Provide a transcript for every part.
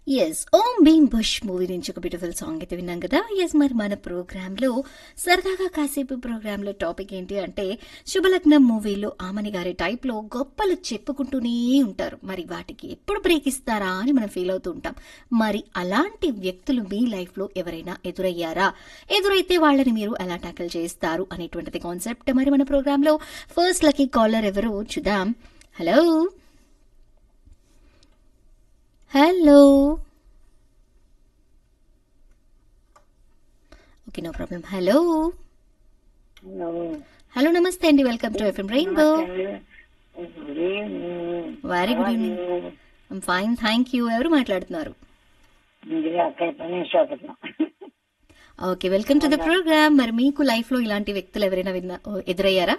Yes Om Bheem Bush movie నుంచి ఒక beautiful song అయితే విన్నాం కదా ఎస్ మరి మన ప్రోగ్రామ్ లో సరదాగా కాసేపు ప్రోగ్రామ్ లో టాపిక్ ఏంటి అంటే శుభలగ్నం మూవీలో ఆమని గారి టైప్ లో గొప్పలు చెప్పుకుంటూనే ఉంటారు మరి వాటికి ఎప్పుడు బ్రేక్ ఇస్తారా అని మనం ఫీల్ అవుతూ ఉంటాం మరి అలాంటి వ్యక్తులు మీ లైఫ్ లో ఎవరైనా ఎదురయ్యారా ఎదురైతే వాళ్ళని మీరు ఎలా టాకిల్ చేస్తారు అనేటువంటిది కాన్సెప్ట్ మరి మన ప్రోగ్రామ్ లో ఫస్ట్ లక్కీ కాలర్ ఎవరు చూద్దాం hello hello okay no problem hello hello నమస్తే అండి welcome to FM rainbow very good evening fine thank you ఎవరు మాట్లాడుతున్నారు okay welcome to the programme మరి మీకు లైఫ్ లో ఇలాంటి వ్యక్తులు ఎవరైనా విన్నా ఎదురయ్యారా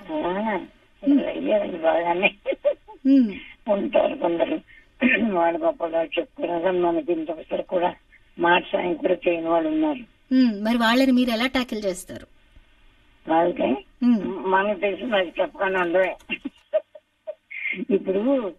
బాగానే Hmm. ఉంటారు కొందరు వాళ్ళు గొప్పగా చెప్తున్నారు మనకి ఇంతవరకు కూడా మాట సాయం కూడా చేయని వాళ్ళు ఉన్నారు Hmm. మరి వాళ్ళని మీరు ఎలా టాకిల్ చేస్తారు వాళ్ళకి Hmm. మనకు తెలిసి నాకు చెప్పకుండా ఉండవే ఇప్పుడు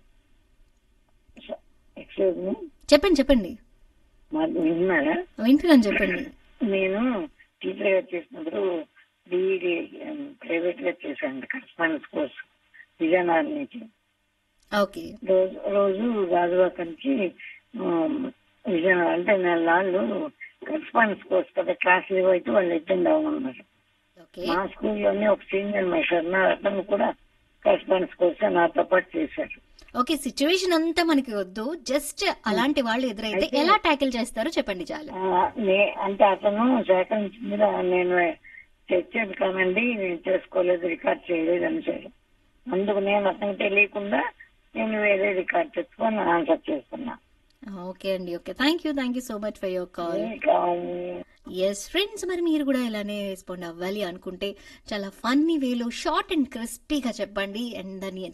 ఎక్స్క్యూజ్ మీ చెప్పండి చెప్పండి మాకు విన్నారా వింటున్నాను చెప్పండి నేను టీచర్ గా చేసినప్పుడు బీఈడి ప్రైవేట్ గా చేశాను కరస్పాండెన్స్ కోర్స్ విజయనగరం నుంచి ఓకే రోజు రోజు గాజువాక నుంచి ఆమ్, విజయనగరం అంటే నెలలు కరస్పాండెన్స్ కోర్స్ కదా క్లాసులు అయితే వాళ్ళు అటెండ్ అవ్వమన్నారు ఓకే మా స్కూల్లోనే ఒక సీనియర్ మెషర్ నా అతను కూడా కరస్పాండెన్స్ కోర్స్ నాతో పాటు చేశారు ఓకే సిచ్యువేషన్ అంతా మనకి వద్దు జస్ట్ అలాంటి వాళ్ళు ఎదురైతే ఎలా టాకిల్ చేస్తారో చెప్పండి చాలు ఆ, నే- అంటే అతను సేకరించింది రా- నేను తెచ్చేది కానండి నేను చేసుకోలేదు రికార్డ్ చేయలేదు అని చెప్పారు అందుకు నేను అతనికి తెలియకుండా నేను వేరే రికార్డ్ తెచ్చుకొని ఆన్సర్ చేస్తున్నా ఓకే అండి okay thank you thank you so much for your call ఇంకా ఎస్ ఫ్రెండ్స్ మరి మీరు కూడా ఇలానే రెస్పాండ్ అవ్వాలి అనుకుంటే చాలా ఫన్నీ వేలో షార్ట్ అండ్ క్రిస్పీగా చెప్పండి అండ్ దాన్ని